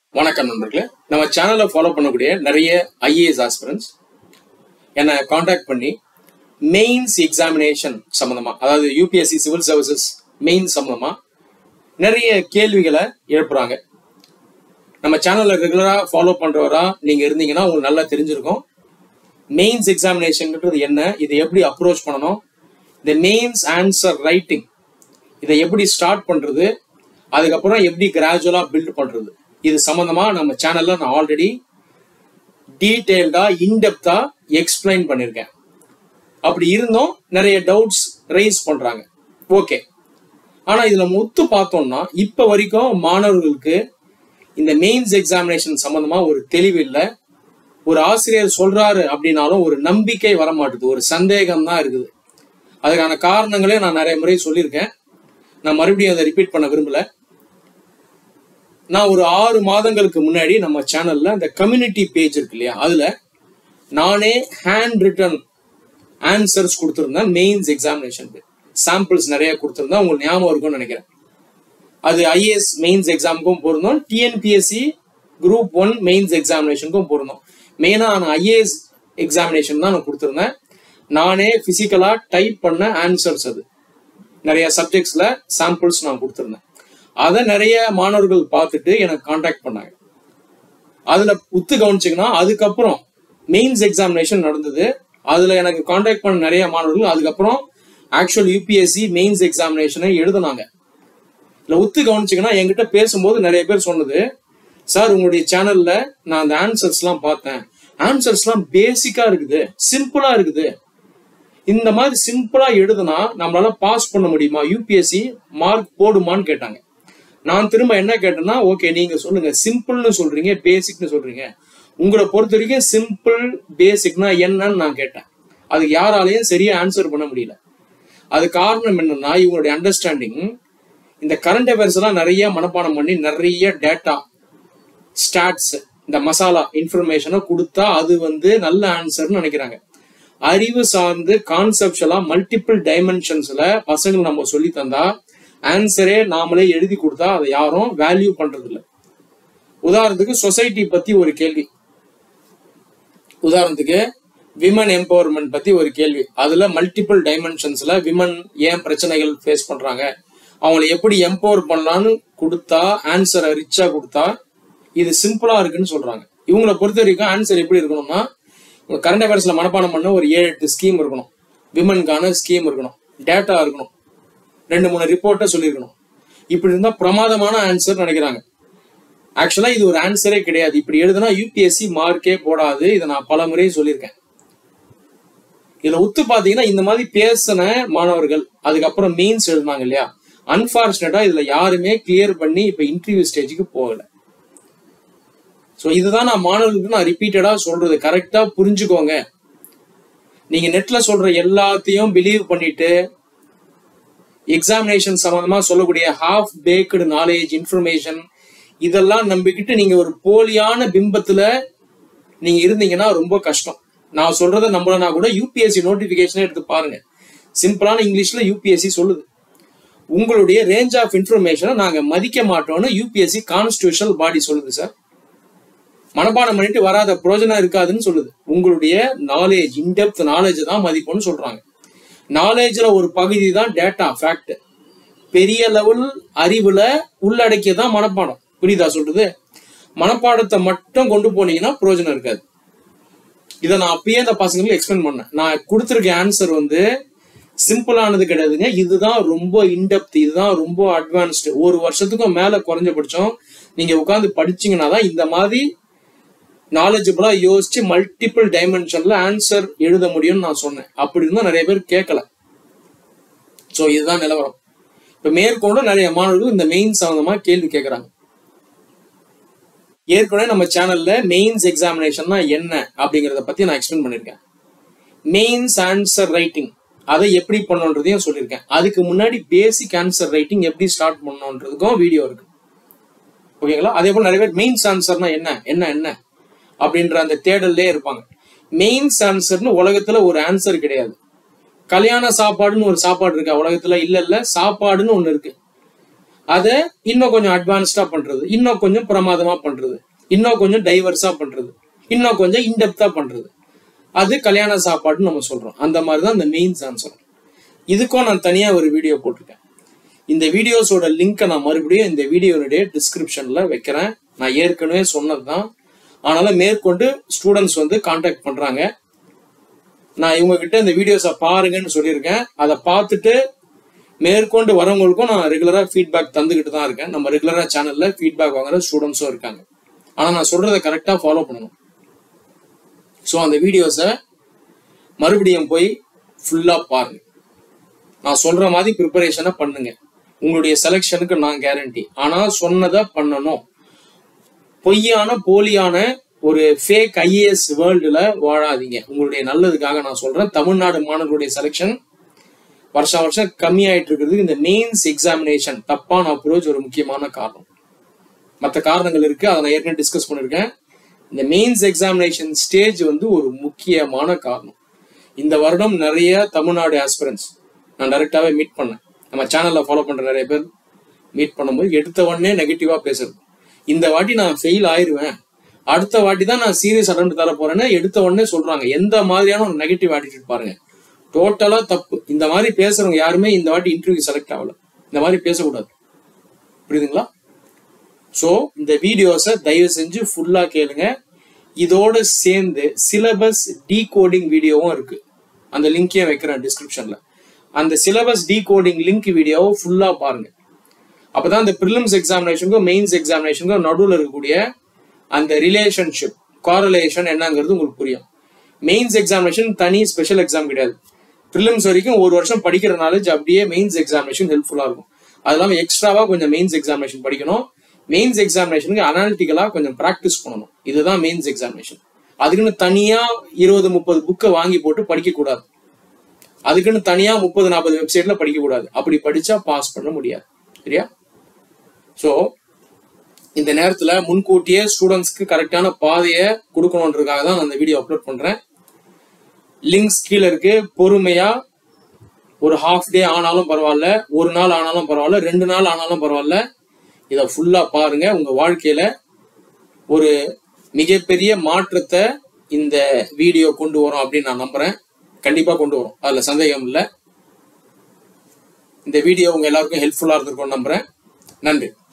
வணக்கம் நண்பர்களே நம்ம சேனலை ஃபாலோ பண்ணக்கூடிய நிறைய ஐஏஎஸ் ஆஸ்பிரன்ஸ் என்னை காண்டாக்ட் பண்ணி மெயின்ஸ் எக்ஸாமினேஷன் சம்மந்தமா அதாவது யூபிஎஸ்சி சிவில் சர்வீசஸ் மெயின் சம்மந்தமா நிறைய கேள்விகளை எழுப்புறாங்க நம்ம சேனலை ரெகுலராக ஃபாலோ பண்றவரா நீங்க இருந்தீங்கன்னா உங்களுக்கு நல்லா தெரிஞ்சிருக்கும் மெயின்ஸ் எக்ஸாமினேஷன்ன்றது என்ன இதை எப்படி அப்ரோச் பண்ணணும் இந்த மெயின்ஸ் ஆன்சர் ரைட்டிங் இதை எப்படி ஸ்டார்ட் பண்றது அதுக்கப்புறம் எப்படி கிராஜுவலா பில்ட் பண்றது இது சம்பந்தமா நம்ம சேனல்ல நான் ஆல்ரெடி டீட்டெயில்டா இன்டெப்தா எக்ஸ்பிளைன் பண்ணியிருக்கேன் அப்படி இருந்தும் நிறைய டவுட்ஸ் ரைஸ் பண்றாங்க ஓகே ஆனா இதுல முத்து பார்த்தோம்னா இப்ப வரைக்கும் மாணவர்களுக்கு இந்த மெயின்ஸ் எக்ஸாமினேஷன் சம்பந்தமா ஒரு தெளிவு இல்லை ஒரு ஆசிரியர் சொல்றாரு அப்படின்னாலும் ஒரு நம்பிக்கை வர மாட்டுது ஒரு சந்தேகம் தான் இருக்குது அதுக்கான காரணங்களே நான் நிறைய முறை சொல்லியிருக்கேன் நான் மறுபடியும் அதை ரிப்பீட் பண்ண விரும்பல நான் ஒரு ஆறு மாதங்களுக்கு முன்னாடி நம்ம சேனல்ல இந்த கம்யூனிட்டி பேஜ் இருக்கு இல்லையா அதுல நானே ஹேண்ட் ரிட்டன் ஆன்சர்ஸ் கொடுத்துருந்தேன் மெயின்ஸ் எக்ஸாமினேஷனுக்கு சாம்பிள்ஸ் நிறைய கொடுத்துருந்தேன் உங்களுக்கு ஞாபகம் இருக்கும்னு நினைக்கிறேன் அது ஐஏஎஸ் மெயின்ஸ் எக்ஸாமுக்கும் பொருந்தோம் டிஎன்பிஎஸ்சி குரூப் ஒன் மெயின்ஸ் எக்ஸாமினேஷனுக்கும் பொருந்தோம் மெயினாக நான் ஐஏஎஸ் எக்ஸாமினேஷன் தான் நான் கொடுத்துருந்தேன் நானே பிசிக்கலா டைப் பண்ண ஆன்சர்ஸ் அது நிறைய சப்ஜெக்ட்ஸ்ல சாம்பிள்ஸ் நான் கொடுத்துருந்தேன் அதை நிறைய மாணவர்கள் பார்த்துட்டு எனக்கு காண்டாக்ட் பண்ணாங்க அதுல உத்து கவனிச்சிங்கன்னா அதுக்கப்புறம் மெயின்ஸ் எக்ஸாமினேஷன் நடந்தது அதுல எனக்கு காண்டாக்ட் பண்ண நிறைய மாணவர்கள் அதுக்கப்புறம் ஆக்சுவல் யூபிஎஸ்சி மெயின்ஸ் எக்ஸாமினேஷனை எழுதுனாங்க இல்ல உத்து கவனிச்சிங்கன்னா என்கிட்ட பேசும்போது நிறைய பேர் சொன்னது சார் உங்களுடைய சேனல்ல நான் அந்த ஆன்சர்ஸ்லாம் பார்த்தேன் ஆன்சர்ஸ்லாம் பேசிக்கா இருக்குது சிம்பிளா இருக்குது இந்த மாதிரி சிம்பிளா எழுதுனா நம்மளால பாஸ் பண்ண முடியுமா யூபிஎஸ்சி மார்க் போடுமான்னு கேட்டாங்க நான் திரும்ப என்ன கேட்டேன்னா ஓகே நீங்க சொல்லுங்க சிம்பிள்னு சொல்றீங்க பேசிக்னு சொல்றீங்க உங்களை பொறுத்த வரைக்கும் சிம்பிள் பேசிக்னா என்னன்னு நான் கேட்டேன் அதுக்கு யாராலையும் சரியா ஆன்சர் பண்ண முடியல அது காரணம் என்னன்னா இவங்களுடைய அண்டர்ஸ்டாண்டிங் இந்த கரண்ட் அஃபேர்ஸ் எல்லாம் நிறைய மனப்பாடம் பண்ணி நிறைய டேட்டா ஸ்டாட்ஸ் இந்த மசாலா இன்ஃபர்மேஷனை கொடுத்தா அது வந்து நல்ல ஆன்சர்னு நினைக்கிறாங்க அறிவு சார்ந்து கான்செப்டுவலா மல்டிபிள் டைமென்ஷன்ஸ்ல பசங்க நம்ம சொல்லி தந்தா ஆன்சரே நாமளே எழுதி கொடுத்தா அதை யாரும் வேல்யூ பண்றது இல்ல உதாரணத்துக்கு சொசைட்டி பத்தி ஒரு கேள்வி உதாரணத்துக்கு விமன் எம்பவர்மெண்ட் பத்தி ஒரு கேள்வி அதுல மல்டிபிள் டைமென்ஷன்ஸ்ல விமன் ஏன் பிரச்சனைகள் ஃபேஸ் பண்றாங்க அவங்களை எப்படி எம்பவர் பண்ணலான்னு கொடுத்தா ஆன்சரை ரிச்சா கொடுத்தா இது சிம்பிளா இருக்குன்னு சொல்றாங்க இவங்களை பொறுத்த வரைக்கும் ஆன்சர் எப்படி இருக்கணும்னா கரண்ட் அஃபேர்ஸ்ல மனப்பாடம் பண்ண ஒரு ஏழு எட்டு ஸ்கீம் இருக்கணும் விமனுக்கான ஸ்கீம் இருக்கணும் டேட்டா இருக்கணும் ரெண்டு மூணு ரிப்போர்ட்டை சொல்லியிருக்கணும் இப்படி இருந்தா பிரமாதமான ஆன்சர் நினைக்கிறாங்க ஆக்சுவலா இது ஒரு ஆன்சரே கிடையாது இப்படி எழுதுனா யூபிஎஸ்சி மார்க்கே போடாது இதை நான் பல முறை சொல்லியிருக்கேன் இதுல உத்து பாத்தீங்கன்னா இந்த மாதிரி பேசின மாணவர்கள் அதுக்கப்புறம் மெயின்ஸ் எழுதினாங்க இல்லையா அன்பார்ச்சுனேட்டா இதுல யாருமே கிளியர் பண்ணி இப்ப இன்டர்வியூ ஸ்டேஜுக்கு போகல ஸோ இதுதான் நான் மாணவர்களுக்கு நான் ரிப்பீட்டடா சொல்றது கரெக்டா புரிஞ்சுக்கோங்க நீங்க நெட்ல சொல்ற எல்லாத்தையும் பிலீவ் பண்ணிட்டு எக்ஸாமினேஷன் சம்பந்தமா சொல்லக்கூடிய ஹாஃப் பேக்டு நாலேஜ் இன்ஃபர்மேஷன் இதெல்லாம் நம்பிக்கிட்டு நீங்க ஒரு போலியான பிம்பத்துல நீங்க இருந்தீங்கன்னா ரொம்ப கஷ்டம் நான் சொல்றதை நம்பலனா கூட யூபிஎஸ்சி நோட்டிபிகேஷன் எடுத்து பாருங்க சிம்பிளான இங்கிலீஷ்ல யூபிஎஸ்சி சொல்லுது உங்களுடைய ரேஞ்ச் ஆஃப் இன்ஃபர்மேஷனை நாங்க மதிக்க மாட்டோம்னு யூபிஎஸ்சி கான்ஸ்டியூஷனல் பாடி சொல்லுது சார் மனப்பாடம் பண்ணிட்டு வராத பிரயோஜனம் இருக்காதுன்னு சொல்லுது உங்களுடைய நாலேஜ் இன்டெப்த் நாலேஜ் தான் மதிப்புன்னு சொல்றாங்க நாலேஜ்ல ஒரு பகுதி தான் டேட்டா ஃபேக்ட் பெரிய லெவல் அறிவுல உள்ளடக்கியதான் மனப்பாடம் புரியுதா சொல்றது மனப்பாடத்தை மட்டும் கொண்டு போனீங்கன்னா பிரயோஜனம் இருக்காது இதை நான் அப்பயே அந்த பசங்களுக்கு எக்ஸ்பிளைன் பண்ணேன் நான் கொடுத்துருக்க ஆன்சர் வந்து சிம்பிளானது கிடையாதுங்க இதுதான் ரொம்ப இன்டெப்த் இதுதான் ரொம்ப அட்வான்ஸ்டு ஒரு வருஷத்துக்கும் மேல குறைஞ்சபட்சம் நீங்க உட்காந்து படிச்சீங்கன்னா தான் இந்த மாதிரி நாலேஜபிளா யோசிச்சு மல்டிபிள் டைமென்ஷன்ல ஆன்சர் எழுத முடியும்னு நான் சொன்னேன் அப்படி இருந்தா நிறைய பேர் கேட்கல சோ இதுதான் நிலவரம் இப்ப மேற்கொண்டு நிறைய மாணவர்கள் இந்த மெயின் சம்பந்தமா கேள்வி கேட்கறாங்க ஏற்கனவே நம்ம சேனல்ல மெயின்ஸ் எக்ஸாமினேஷன்னா என்ன அப்படிங்கறத பத்தி நான் எக்ஸ்பிளைன் பண்ணிருக்கேன் மெயின்ஸ் ஆன்சர் ரைட்டிங் அதை எப்படி பண்ணணுன்றதையும் சொல்லியிருக்கேன் அதுக்கு முன்னாடி பேசிக் ஆன்சர் ரைட்டிங் எப்படி ஸ்டார்ட் பண்ணணுன்றதுக்கும் வீடியோ இருக்கு ஓகேங்களா அதே போல நிறைய பேர் மெயின்ஸ் ஆன்சர்னா என்ன என்ன என்ன அப்படின்ற அந்த தேடல்லே இருப்பாங்க மெயின்ஸ் ஆன்சர்னு உலகத்துல ஒரு ஆன்சர் கிடையாது கல்யாண சாப்பாடுன்னு ஒரு சாப்பாடு இருக்கா உலகத்துல இல்ல இல்ல சாப்பாடுன்னு ஒண்ணு இருக்கு அதை இன்னும் கொஞ்சம் அட்வான்ஸ்டா பண்றது இன்னும் கொஞ்சம் பிரமாதமா பண்றது இன்னும் கொஞ்சம் டைவர்ஸா பண்றது இன்னும் கொஞ்சம் இன்டெப்தா பண்றது அது கல்யாண சாப்பாடுன்னு நம்ம சொல்றோம் அந்த மாதிரி தான் இந்த மெயின்ஸ் ஆன்சர் இதுக்கும் நான் தனியா ஒரு வீடியோ போட்டிருக்கேன் இந்த வீடியோஸோட லிங்கை நான் மறுபடியும் இந்த வீடியோனுடைய டிஸ்கிரிப்ஷன்ல வைக்கிறேன் நான் ஏற்கனவே சொன்னதுதான் ஆனாலும் மேற்கொண்டு ஸ்டூடெண்ட்ஸ் வந்து காண்டாக்ட் பண்றாங்க நான் இவங்க கிட்ட இந்த வீடியோஸை பாருங்கன்னு சொல்லியிருக்கேன் அதை பார்த்துட்டு மேற்கொண்டு வரவங்களுக்கும் நான் ரெகுலரா ஃபீட்பேக் தந்துகிட்டு தான் இருக்கேன் நம்ம ரெகுலரா சேனல்ல ஃபீட்பேக் வாங்குற ஸ்டூடெண்ட்ஸும் இருக்காங்க ஆனா நான் சொல்றதை கரெக்டா ஃபாலோ பண்ணணும் ஸோ அந்த வீடியோஸை மறுபடியும் போய் ஃபுல்லா பாருங்க நான் சொல்ற மாதிரி ப்ரிப்பரேஷனை பண்ணுங்க உங்களுடைய செலெக்ஷனுக்கு நான் கேரண்டி ஆனா சொன்னதை பண்ணணும் பொய்யான போலியான ஒரு ஃபேக் ஐஏஎஸ் வேர்ல்டுல வாழாதீங்க உங்களுடைய நல்லதுக்காக நான் சொல்றேன் தமிழ்நாடு மாணவர்களுடைய செலெக்ஷன் வருஷம் வருஷம் கம்மி ஆயிட்டு இருக்கிறதுக்கு இந்த மெயின்ஸ் எக்ஸாமினேஷன் தப்பான அப்ரோச் ஒரு முக்கியமான காரணம் மற்ற காரணங்கள் இருக்கு அதை நான் ஏற்கனவே டிஸ்கஸ் பண்ணிருக்கேன் இந்த மெயின்ஸ் எக்ஸாமினேஷன் ஸ்டேஜ் வந்து ஒரு முக்கியமான காரணம் இந்த வருடம் நிறைய தமிழ்நாடு ஆஸ்பிரன்ஸ் நான் டைரக்டாவே மீட் பண்ணேன் நம்ம சேனல்ல ஃபாலோ பண்ற நிறைய பேர் மீட் பண்ணும்போது எடுத்த உடனே நெகட்டிவா பேசுறது இந்த வாட்டி நான் ஃபெயில் ஆயிருவேன் அடுத்த வாட்டி தான் நான் சீரியஸ் அட்டம் தர போறேன்னு எடுத்த உடனே சொல்றாங்க எந்த மாதிரியான ஒரு நெகட்டிவ் ஆட்டிடியூட் பாருங்க டோட்டலா தப்பு இந்த மாதிரி பேசுறவங்க யாருமே இந்த வாட்டி இன்டர்வியூ செலக்ட் ஆகல இந்த மாதிரி பேசக்கூடாது புரியுதுங்களா ஸோ இந்த வீடியோஸை தயவு செஞ்சு ஃபுல்லா கேளுங்க இதோட சேர்ந்து சிலபஸ் டீகோடிங் வீடியோவும் இருக்கு அந்த லிங்கையும் வைக்கிறேன் டிஸ்கிரிப்ஷன்ல அந்த சிலபஸ் டீகோடிங் லிங்க் வீடியோவை ஃபுல்லா பாருங்க அப்பதான் இந்த ப்ரிலிம்ஸ் எக்ஸாமினேஷனுக்கும் மெயின்ஸ் எக்ஸாமினேஷனுக்கும் நடுவில் இருக்கக்கூடிய அந்த ரிலேஷன்ஷிப் காரலேஷன் என்னங்கிறது உங்களுக்கு புரியும் மெயின்ஸ் எக்ஸாமினேஷன் தனி ஸ்பெஷல் எக்ஸாம் கிடையாது ப்ரிலிம்ஸ் வரைக்கும் ஒரு வருஷம் படிக்கிற நாலேஜ் அப்படியே மெயின்ஸ் எக்ஸாமினேஷன் ஹெல்ப்ஃபுல்லா இருக்கும் அது இல்லாமல் எக்ஸ்ட்ராவா கொஞ்சம் மெயின்ஸ் எக்ஸாமினேஷன் படிக்கணும் மெயின்ஸ் எக்ஸாமினேஷனுக்கு அனாலிட்டிக்கலா கொஞ்சம் ப்ராக்டிஸ் பண்ணணும் இதுதான் மெயின்ஸ் எக்ஸாமினேஷன் அதுக்குன்னு தனியா இருபது முப்பது புக்கை வாங்கி போட்டு படிக்க கூடாது அதுக்குன்னு தனியா முப்பது நாற்பது வெப்சைட்ல படிக்க கூடாது அப்படி படிச்சா பாஸ் பண்ண முடியாது சரியா ஸோ இந்த நேரத்துல முன்கூட்டியே ஸ்டூடெண்ட்ஸ்க்கு கரெக்டான பாதையை கொடுக்கணுன்றதுக்காக தான் நான் இந்த வீடியோ அப்லோட் பண்றேன் லிங்க்ஸ் கீழே இருக்கு பொறுமையா ஒரு ஹாஃப் டே ஆனாலும் பரவாயில்ல ஒரு நாள் ஆனாலும் பரவாயில்ல ரெண்டு நாள் ஆனாலும் பரவாயில்ல இதை ஃபுல்லா பாருங்க உங்க வாழ்க்கையில ஒரு மிகப்பெரிய மாற்றத்தை இந்த வீடியோ கொண்டு வரும் அப்படின்னு நான் நம்புறேன் கண்டிப்பா கொண்டு வரும் அதுல சந்தேகம் இல்லை இந்த வீடியோ உங்க எல்லாருக்கும் ஹெல்ப்ஃபுல்லா இருந்திருக்கும் நம்புறேன் நன்றி